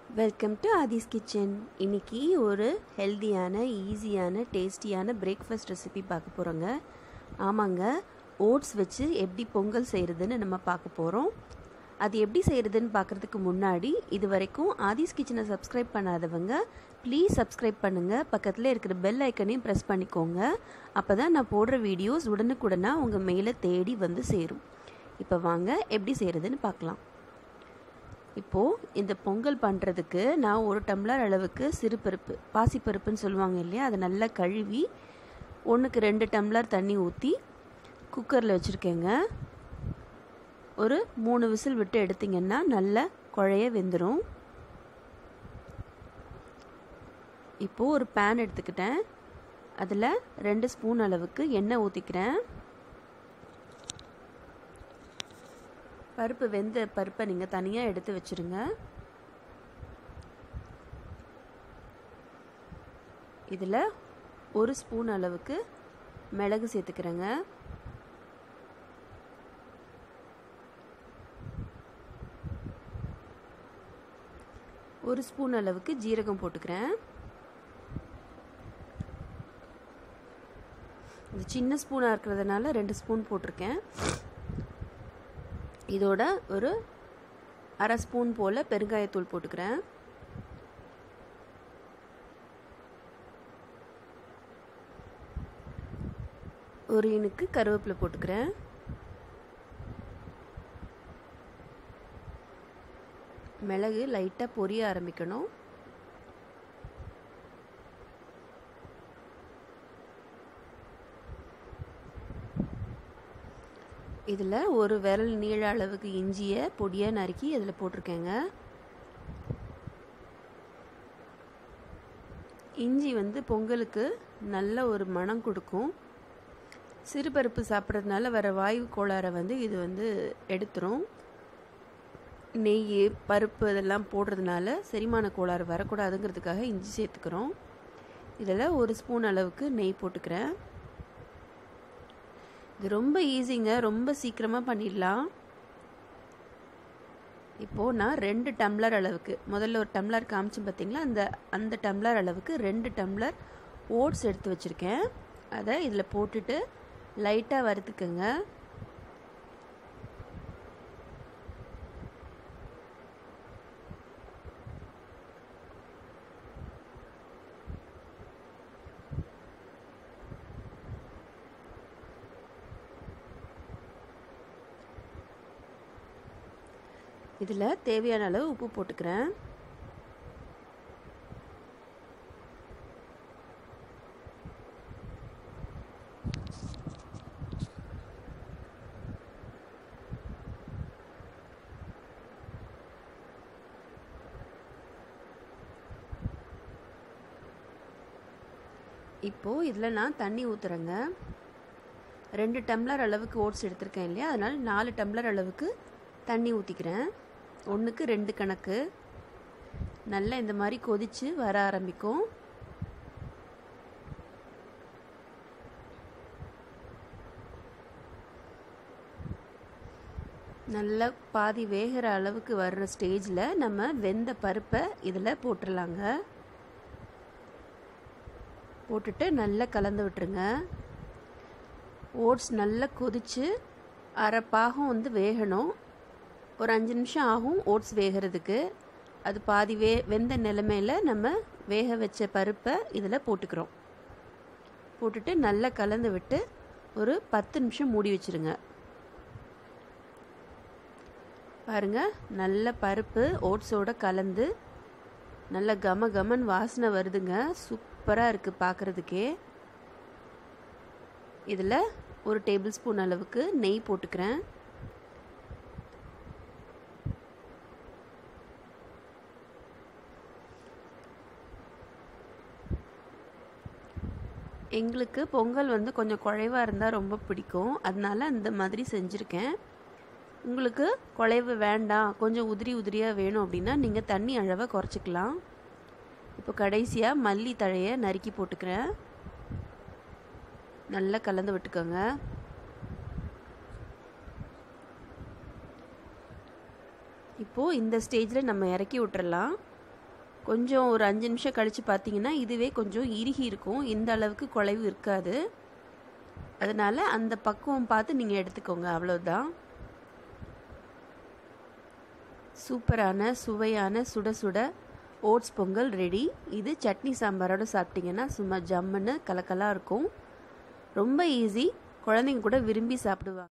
welcome to Aadhi's kitchen இன்னைக்கு ஒரு ஹெல்தியான ஈஸியான டேஸ்டியான பிரேக்ஃபாஸ்ட் ரெசிபி பார்க்க போகிறோங்க ஆமாங்க ஓட்ஸ் வச்சு எப்படி பொங்கல் செய்கிறதுன்னு நம்ம பார்க்க போகிறோம் அது எப்படி செய்கிறதுன்னு பார்க்குறதுக்கு முன்னாடி இது வரைக்கும் ஆதிஸ் கிச்சனை சப்ஸ்கிரைப் பண்ணாதவங்க ப்ளீஸ் சப்ஸ்கிரைப் பண்ணுங்கள் பக்கத்தில் இருக்கிற பெல் ஐக்கனையும் ப்ரெஸ் பண்ணிக்கோங்க அப்போ தான் நான் போடுற வீடியோஸ் உடனுக்குடனாக உங்கள் மேலே தேடி வந்து சேரும் இப்போ வாங்க எப்படி செய்கிறதுன்னு பார்க்கலாம் இப்போது இந்த பொங்கல் பண்ணுறதுக்கு நான் ஒரு டம்ளர் அளவுக்கு சிறுபருப்பு பாசிப்பருப்புன்னு சொல்லுவாங்க இல்லையா அதை நல்லா கழுவி ஒன்றுக்கு ரெண்டு டம்ளர் தண்ணி ஊற்றி குக்கரில் வச்சுருக்கேங்க ஒரு மூணு விசில் விட்டு எடுத்திங்கன்னா நல்லா குழைய வெந்துடும் இப்போது ஒரு பேன் எடுத்துக்கிட்டேன் அதில் ரெண்டு ஸ்பூன் அளவுக்கு எண்ணெய் ஊற்றிக்கிறேன் பருப்பு வெந்த பருப்பை நீங்கள் தனியாக எடுத்து வச்சுருங்க இதில் ஒரு ஸ்பூன் அளவுக்கு மிளகு சேர்த்துக்கிறேங்க ஒரு ஸ்பூன் அளவுக்கு ஜீரகம் போட்டுக்கிறேன் இது சின்ன ஸ்பூனாக இருக்கிறதுனால ரெண்டு ஸ்பூன் போட்டிருக்கேன் இதோட ஒரு அரை ஸ்பூன் போல் பெருங்காயத்தூள் போட்டுக்கிறேன் ஒரு இனுக்கு கருவேப்பிலை போட்டுக்கிறேன் மிளகு லைட்டாக பொரிய ஆரம்பிக்கணும் இதில் ஒரு விரல் நீள அளவுக்கு இஞ்சியை பொடியாக நறுக்கி அதில் போட்டிருக்கேங்க இஞ்சி வந்து பொங்கலுக்கு நல்ல ஒரு மனம் கொடுக்கும் சிறுபருப்பு சாப்பிட்றதுனால வர வாயு கோளாறை வந்து இது வந்து எடுத்துரும் நெய் பருப்பு இதெல்லாம் போடுறதுனால செரிமான கோளாறு வரக்கூடாதுங்கிறதுக்காக இஞ்சி சேர்த்துக்கிறோம் இதில் ஒரு ஸ்பூன் அளவுக்கு நெய் போட்டுக்கிறேன் இது ரொம்ப ஈஸிங்க ரொம்ப சீக்கிரமாக பண்ணிடலாம் இப்போது நான் ரெண்டு டம்ளர் அளவுக்கு முதல்ல ஒரு டம்ளர் காமிச்சு பார்த்தீங்களா அந்த அந்த டம்ளர் அளவுக்கு ரெண்டு டம்ளர் ஓட்ஸ் எடுத்து வச்சுருக்கேன் அதை இதில் போட்டுட்டு லைட்டாக வறுத்துக்குங்க இதில் தேவையான அளவு உப்பு போட்டுக்கிறேன் இப்போது இதில் நான் தண்ணி ஊற்றுறேங்க ரெண்டு டம்ளர் அளவுக்கு ஓட்ஸ் எடுத்திருக்கேன் இல்லையா அதனால் நாலு டம்ளர் அளவுக்கு தண்ணி ஊற்றிக்கிறேன் ஒன்றுக்கு ரெண்டு கணக்கு நல்லா இந்த மாதிரி கொதித்து வர ஆரம்பிக்கும் நல்லா பாதி வேகிற அளவுக்கு வர்ற ஸ்டேஜில் நம்ம வெந்த பருப்பை இதில் போட்டுடலாங்க போட்டுட்டு நல்லா கலந்து விட்டுருங்க ஓட்ஸ் நல்லா கொதித்து அரை பாகம் வந்து வேகணும் ஒரு அஞ்சு நிமிஷம் ஆகும் ஓட்ஸ் வேகிறதுக்கு அது பாதி வே வெந்த நிலமையில் நம்ம வேக வச்ச பருப்பை இதில் போட்டுக்கிறோம் போட்டுட்டு நல்லா கலந்து விட்டு ஒரு பத்து நிமிஷம் மூடி வச்சுருங்க பாருங்கள் நல்ல பருப்பு ஓட்ஸோட கலந்து நல்ல கம கமன் வாசனை வருதுங்க சூப்பராக இருக்குது பார்க்குறதுக்கே இதில் ஒரு டேபிள் ஸ்பூன் அளவுக்கு நெய் போட்டுக்கிறேன் எங்களுக்கு பொங்கல் வந்து கொஞ்சம் குழைவாக இருந்தால் ரொம்ப பிடிக்கும் அதனால அந்த மாதிரி செஞ்சுருக்கேன் உங்களுக்கு குழைவு வேண்டாம் கொஞ்சம் உதிரி உதிரியாக வேணும் அப்படின்னா நீங்கள் தண்ணி அளவை குறைச்சிக்கலாம் இப்போ கடைசியாக மல்லி தழையை நறுக்கி போட்டுக்கிறேன் நல்லா கலந்து விட்டுக்கோங்க இப்போது இந்த ஸ்டேஜில் நம்ம இறக்கி விட்டுறலாம் கொஞ்சம் ஒரு அஞ்சு நிமிஷம் கழித்து பார்த்தீங்கன்னா இதுவே கொஞ்சம் இறுகி இருக்கும் இந்த அளவுக்கு குழைவு இருக்காது அதனால் அந்த பக்குவம் பார்த்து நீங்கள் எடுத்துக்கோங்க அவ்வளோதான் சூப்பரான சுவையான சுட சுட ஓட்ஸ் பொங்கல் ரெடி இது சட்னி சாம்பாரோட சாப்பிட்டிங்கன்னா சும்மா ஜம்முன்னு கலக்கலாக இருக்கும் ரொம்ப ஈஸி குழந்தைங்க கூட விரும்பி சாப்பிடுவாங்க